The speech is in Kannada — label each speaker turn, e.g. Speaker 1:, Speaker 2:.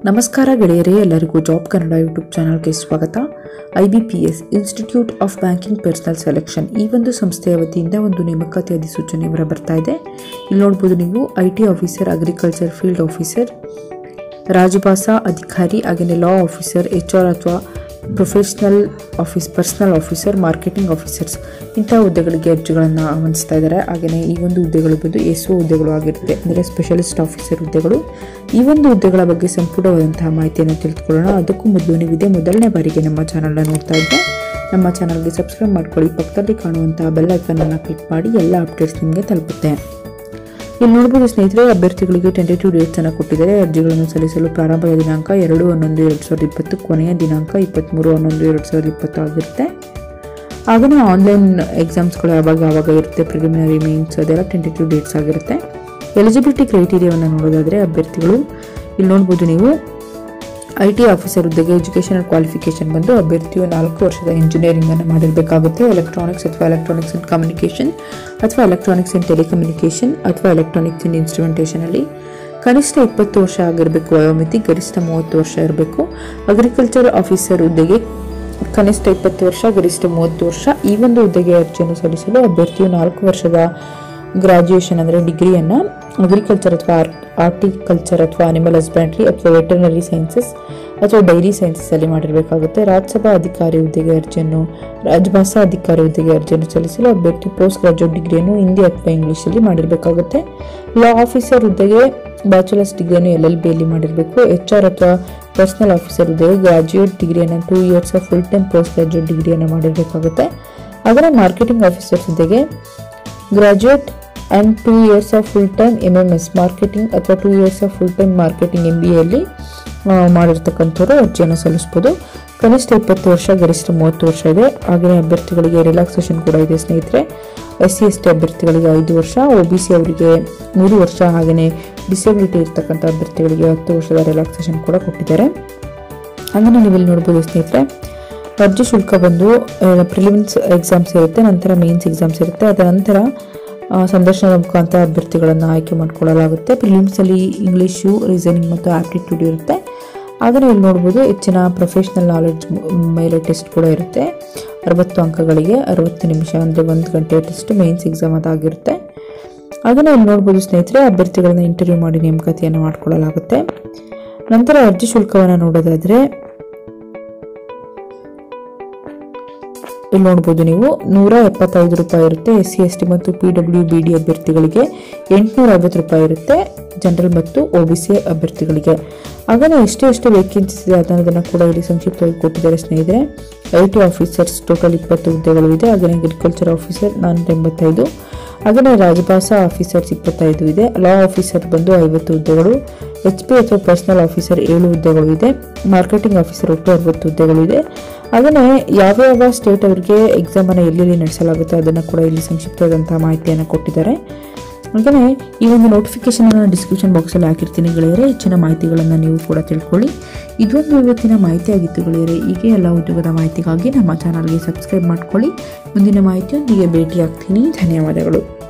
Speaker 1: ನಮಸ್ಕಾರ ಗೆಳೆಯರೇ ಎಲ್ಲರಿಗೂ ಜಾಬ್ ಕನ್ನಡ ಯೂಟ್ಯೂಬ್ ಚಾನಲ್ಗೆ ಸ್ವಾಗತ I B P S institute of banking personnel selection ಈ ಒಂದು ಸಂಸ್ಥೆಯ ವತಿಯಿಂದ ಒಂದು ನೇಮಕಾತಿ ಅಧಿಸೂಚನೆ ಹೊರ ಬರ್ತಾ ಇದೆ ಇಲ್ಲಿ ನೋಡ್ಬೋದು ನೀವು I T officer agriculture field officer ರಾಜಭಾಷಾ ಅಧಿಕಾರಿ ಹಾಗೆಯೇ ಲಾ ಆಫೀಸರ್ ಎಚ್ ಆರ್ ಅಥವಾ professional office personnel officer marketing officers ಇಂಥ ಹುದ್ದೆಗಳಿಗೆ ಅರ್ಜಿಗಳನ್ನು ಆಹ್ವಾನಿಸ್ತಾ ಇದ್ದಾರೆ ಹಾಗೆಯೇ ಈ ಒಂದು ಹುದ್ದೆಗಳು ಬಂದು ಎಸ್ ಒ ಹುದ್ದೆಗಳು ಆಗಿರುತ್ತೆ ಅಂದರೆ ಸ್ಪೆಷಲಿಸ್ಟ್ ಆಫೀಸರ್ ಹುದ್ದೆಗಳು ಈ ಒಂದು ಹುದ್ದೆಗಳ ಬಗ್ಗೆ ಸಂಪೂರ್ಣವಾದಂತಹ ಮಾಹಿತಿಯನ್ನು ತಿಳಿದುಕೊಳ್ಳೋಣ ಅದಕ್ಕೂ ಮೊದಲು ನೀವು ಇದೇ ಮೊದಲನೇ ಬಾರಿಗೆ ನಮ್ಮ ಚಾನಲ್ನ ನೋಡ್ತಾ ಇದ್ದೆ ನಮ್ಮ ಚಾನಲ್ಗೆ ಸಬ್ಸ್ಕ್ರೈಬ್ ಮಾಡ್ಕೊಳ್ಳಿ ಪಕ್ಕದಲ್ಲಿ ಕಾಣುವಂತಹ ಬೆಲ್ ಐಕನನ್ನು ಕ್ಲಿಕ್ ಮಾಡಿ ಎಲ್ಲ ಅಪ್ಡೇಟ್ಸ್ ನಿಮಗೆ ತಲುಪುತ್ತೆ ಇಲ್ಲಿ ನೋಡಬಹುದು ಸ್ನೇಹಿತರೆ ಅಭ್ಯರ್ಥಿಗಳಿಗೆ ಟೆಂಟೇಟಿವ್ ಡೇಟ್ಸ್ ಅನ್ನು ಕೊಟ್ಟಿದ್ದಾರೆ ಅರ್ಜಿಗಳನ್ನು ಸಲ್ಲಿಸಲು ಪ್ರಾರಂಭದ ದಿನಾಂಕ ಎರಡು ಹನ್ನೊಂದು ಎರಡು ಸಾವಿರದ ಇಪ್ಪತ್ತು ಕೊನೆಯ ದಿನಾಂಕ ಇಪ್ಪತ್ತ್ಮೂರು ಹನ್ನೊಂದು ಎರಡು ಸಾವಿರದ ಇಪ್ಪತ್ತು ಆಗಿರುತ್ತೆ ಹಾಗೆಯೇ ಆನ್ಲೈನ್ ಎಕ್ಸಾಮ್ಸ್ಗಳು ಯಾವಾಗ ಯಾವಾಗ ಇರುತ್ತೆ ಪ್ರಿಲಿಮಿನರಿ ಮೀನ್ಸ್ ಅದೆಲ್ಲ ಟೆಂಟೇಟಿವ್ ಡೇಟ್ಸ್ ಆಗಿರುತ್ತೆ ಎಲಿಜಿಬಿಲಿಟಿ ಕ್ರೈಟೀರಿಯಾವನ್ನು ನೋಡೋದಾದರೆ ಅಭ್ಯರ್ಥಿಗಳು ಇಲ್ಲಿ ನೋಡ್ಬೋದು ನೀವು ಐ ಟಿ ಆಫೀಸರ್ ಹುದ್ದೆಗೆ ಎಜುಕೇಷನಲ್ ಕ್ವಾಲಿಫಿಕೇಶನ್ ಬಂದು ಅಭ್ಯರ್ಥಿಯು ನಾಲ್ಕು ವರ್ಷದ ಇಂಜಿನಿಯರಿಂಗ್ ಅನ್ನು ಮಾಡಿರಬೇಕಾಗುತ್ತೆ ಎಲೆಕ್ಟ್ರಾನಿಕ್ಸ್ ಅಥವಾ ಎಲೆಕ್ಟ್ರಾನಿಕ್ಸ್ ಅಂಡ್ ಕಮ್ಯುನಿಕೇಷನ್ ಅಥವಾ ಎಲೆಕ್ಟ್ರಾನಿಕ್ಸ್ ಅಂಡ್ ಟೆಲಿಕಮ್ಯುನಿಕೇಷನ್ ಅಥವಾ ಎಲೆಕ್ಟ್ರಾನಿಕ್ಸ್ ಅಂಡ್ ಇನ್ಸ್ಟ್ರುಮೆಂಟೇಷನ್ ಅಲ್ಲಿ ಕನಿಷ್ಠ ಇಪ್ಪತ್ತು ವರ್ಷ ಆಗಿರಬೇಕು ವಯೋಮಿತಿ ಗರಿಷ್ಠ ಮೂವತ್ತು ವರ್ಷ ಇರಬೇಕು ಅಗ್ರಿಕಲ್ಚರ್ ಆಫೀಸರ್ ಹುದ್ದೆಗೆ ಕನಿಷ್ಠ ಇಪ್ಪತ್ತು ವರ್ಷ ಗರಿಷ್ಠ ಮೂವತ್ತು ವರ್ಷ ಈ ಒಂದು ಹುದ್ದೆಗೆ ಅರ್ಜಿಯನ್ನು ಸಲ್ಲಿಸಲು ಅಭ್ಯರ್ಥಿಯು ನಾಲ್ಕು ವರ್ಷದ ಗ್ರಾಜ್ಯುಯೇಷನ್ ಅಂದರೆ ಡಿಗ್ರಿಯನ್ನು ಅಗ್ರಿಕಲ್ಚರ್ ಅಥವಾ ಆರ್ಟಿಕಲ್ಚರ್ ಅಥವಾ ಅನಿಮಲ್ ಹಸ್ಬೆಂಡ್ರಿ ಅಥವಾ ವೆಟರ್ನರಿ ಸೈನ್ಸಸ್ ಅಥವಾ ಡೈರಿ ಸೈನ್ಸಸ್ಸಲ್ಲಿ ಮಾಡಿರಬೇಕಾಗುತ್ತೆ ರಾಜ್ಯಸಭಾ ಅಧಿಕಾರಿ ಹುದ್ದೆಗೆ ಅರ್ಜಿಯನ್ನು ರಾಜಭಾಷಾ ಅಧಿಕಾರಿ ಹುದ್ದೆಗೆ ಅರ್ಜಿಯನ್ನು ಸಲ್ಲಿಸಲು ಅಭ್ಯರ್ಥಿ ಪೋಸ್ಟ್ ಗ್ರಾಜುಯೇಟ್ ಡಿಗ್ರಿಯನ್ನು ಹಿಂದಿ ಅಥವಾ ಇಂಗ್ಲೀಷಲ್ಲಿ ಮಾಡಿರಬೇಕಾಗುತ್ತೆ ಲಾ ಆಫೀಸರ್ ಹುದ್ದೆಗೆ ಬ್ಯಾಚುಲರ್ಸ್ ಡಿಗ್ರಿಯನ್ನು ಎಲ್ ಎಲ್ ಬಿಯಲ್ಲಿ ಮಾಡಿರಬೇಕು ಎಚ್ ಆರ್ ಅಥವಾ ಪರ್ಸನಲ್ ಆಫೀಸರ್ ಹುದ್ದೆಗೆ ಗ್ರಾಜ್ಯುಯೇಟ್ ಡಿಗ್ರಿಯನ್ನು two years of full time post graduate ಡಿಗ್ರಿಯನ್ನು ಮಾಡಿರಬೇಕಾಗುತ್ತೆ ಹಾಗೆಯೇ ಮಾರ್ಕೆಟಿಂಗ್ ಆಫೀಸರ್ ಹುದ್ದೆಗೆ graduate and two years of full time M M S marketing ಅಥವಾ two years of full time marketing M B ಎಲ್ಲಿ ಮಾಡಿರ್ತಕ್ಕಂಥವ್ರು ಅರ್ಜಿಯನ್ನು ಸಲ್ಲಿಸ್ಬೋದು ಕನಿಷ್ಠ ಇಪ್ಪತ್ತು ವರ್ಷ ಗರಿಷ್ಠ ಮೂವತ್ತು ವರ್ಷ ಇದೆ ಹಾಗೆಯೇ ಅಭ್ಯರ್ಥಿಗಳಿಗೆ ರಿಲ್ಯಾಕ್ಸೇಷನ್ ಕೂಡ ಇದೆ ಸ್ನೇಹಿತರೆ ಎಸ್ ಸಿ ಎಸ್ ಟಿ ಅಭ್ಯರ್ಥಿಗಳಿಗೆ ಐದು ವರ್ಷ ಒ ಬಿ ಸಿ ಅವರಿಗೆ ಮೂರು ವರ್ಷ ಹಾಗೆಯೇ ಡಿಸೇಬಿಲಿಟಿ ಇರ್ತಕ್ಕಂಥ ಅಭ್ಯರ್ಥಿಗಳಿಗೆ ಹತ್ತು ವರ್ಷದ ರಿಲ್ಯಾಕ್ಸೇಷನ್ ಕೂಡ ಕೊಟ್ಟಿದ್ದಾರೆ ಹಾಗೆ ನೀವು ಇಲ್ಲಿ ನೋಡ್ಬೋದು ಸ್ನೇಹಿತರೆ ಅರ್ಜಿ ಶುಲ್ಕ ಬಂದು ಪ್ರಿಲಿಮ್ಸ್ ಎಕ್ಸಾಮ್ಸ್ ಇರುತ್ತೆ ನಂತರ ಮೇನ್ಸ್ ಎಕ್ಸಾಮ್ಸ್ ಇರುತ್ತೆ ಅದರ ನಂತರ ಆ, ಸಂದರ್ಶನದ ಮುಖಾಂತರ ಅಭ್ಯರ್ಥಿಗಳನ್ನು ಆಯ್ಕೆ ಮಾಡಿಕೊಳ್ಳಲಾಗುತ್ತೆ ಪ್ರಿಲಿಮ್ಸಲ್ಲಿ ಇಂಗ್ಲೀಷು ರೀಸನಿಂಗ್ ಮತ್ತು ಆಪ್ಟಿಟ್ಯೂಡ್ ಇರುತ್ತೆ ಹಾಗೆ ಇಲ್ಲಿ ನೋಡ್ಬೋದು ಹೆಚ್ಚಿನ ಪ್ರೊಫೆಷ್ನಲ್ ನಾಲೆಡ್ಜ್ ಮೇಲೆ ಟೆಸ್ಟ್ ಕೂಡ ಇರುತ್ತೆ ಅರವತ್ತು ಅಂಕಗಳಿಗೆ ಅರವತ್ತು ನಿಮಿಷ ಅಂದರೆ ಒಂದು ಗಂಟೆ ಟೆಸ್ಟ್ ಮೇನ್ಸ್ ಎಕ್ಸಾಮ್ ಅದಾಗಿರುತ್ತೆ ಹಾಗೆ ಇಲ್ಲಿ ನೋಡ್ಬೋದು ಸ್ನೇಹಿತರೆ ಅಭ್ಯರ್ಥಿಗಳನ್ನ ಇಂಟರ್ವ್ಯೂ ಮಾಡಿ ನೇಮಕಾತಿಯನ್ನು ಮಾಡಿಕೊಳ್ಳಲಾಗುತ್ತೆ ನಂತರ ಅರ್ಜಿ ಶುಲ್ಕವನ್ನು ನೋಡೋದಾದರೆ ಇಲ್ಲಿ ನೋಡ್ಬೋದು ನೀವು ನೂರ ಎಪ್ಪತ್ತೈದು ರೂಪಾಯಿ ಇರುತ್ತೆ ಎಸ್ ಸಿ ಎಸ್ ಟಿ ಮತ್ತು ಪಿ ಡಬ್ಲ್ಯೂ ಬಿ ಡಿ ಅಭ್ಯರ್ಥಿಗಳಿಗೆ ಎಂಟುನೂರ ಐವತ್ತು ರೂಪಾಯಿ ಇರುತ್ತೆ ಜನರಲ್ ಮತ್ತು ಒ ಬಿ ಸಿ ಅಭ್ಯರ್ಥಿಗಳಿಗೆ ಹಾಗೆ ಎಷ್ಟು ಎಷ್ಟು ವೇಕೆನ್ಸೀಸ್ ಇದೆ ಅದನ್ನು ಕೂಡ ಇಲ್ಲಿ ಸಂಕ್ಷಿಪ್ತವಾಗಿ ಕೊಟ್ಟಿದ್ದಾರೆ ಸ್ನೇಹಿತರೆ ಐ ಟಿ ಆಫೀಸರ್ಸ್ ಟೋಟಲ್ ಇಪ್ಪತ್ತು ಹುದ್ದೆಗಳು ಇದೆ ಹಾಗೆ ಅಗ್ರಿಕಲ್ಚರ್ ಆಫೀಸರ್ ನಾನ್ನೂರ ಎಂಬತ್ತೈದು ಹಾಗೆಯೇ ರಾಜಭಾಷಾ ಆಫೀಸರ್ಸ್ ಇಪ್ಪತ್ತೈದು ಇದೆ ಲಾ ಆಫೀಸರ್ ಬಂದು ಐವತ್ತು ಹುದ್ದೆಗಳು ಎಚ್ ಪಿ ಅಥವಾ ಪರ್ಸನಲ್ ಆಫೀಸರ್ ಏಳು ಹುದ್ದೆಗಳು ಇದೆ ಮಾರ್ಕೆಟಿಂಗ್ ಆಫೀಸರ್ ಒಟ್ಟು ಅರವತ್ತು ಹುದ್ದೆಗಳು ಇದೆ ಹಾಗೆಯೇ ಯಾವ ಯಾವ ಸ್ಟೇಟ್ ಅವರಿಗೆ ಎಕ್ಸಾಮನ್ನು ಎಲ್ಲೆಲ್ಲಿ ನಡೆಸಲಾಗುತ್ತೆ ಅದನ್ನು ಕೂಡ ಇಲ್ಲಿ ಸಂಕ್ಷಿಪ್ತವಾದಂತಹ ಮಾಹಿತಿಯನ್ನು ಕೊಟ್ಟಿದ್ದಾರೆ ಹಾಗೆಯೇ ಈ ಒಂದು ನೋಟಿಫಿಕೇಶನ್ ಅನ್ನು ಡಿಸ್ಕ್ರಿಪ್ಷನ್ ಬಾಕ್ಸಲ್ಲಿ ಹಾಕಿರ್ತೀನಿ ಗೆಳೆಯರೆ ಹೆಚ್ಚಿನ ಮಾಹಿತಿಗಳನ್ನು ನೀವು ಕೂಡ ತಿಳ್ಕೊಳ್ಳಿ ಇದೊಂದು ಇವತ್ತಿನ ಮಾಹಿತಿ ಆಗಿತ್ತು ಗೆಳೆಯರೆ ಹೀಗೆ ಎಲ್ಲ ಉದ್ಯೋಗದ ಮಾಹಿತಿಗಾಗಿ ನಮ್ಮ ಚಾನಲ್ಗೆ ಸಬ್ಸ್ಕ್ರೈಬ್ ಮಾಡ್ಕೊಳ್ಳಿ ಮುಂದಿನ ಮಾಹಿತಿಯೊಂದಿಗೆ ಭೇಟಿ ಆಗ್ತೀನಿ ಧನ್ಯವಾದಗಳು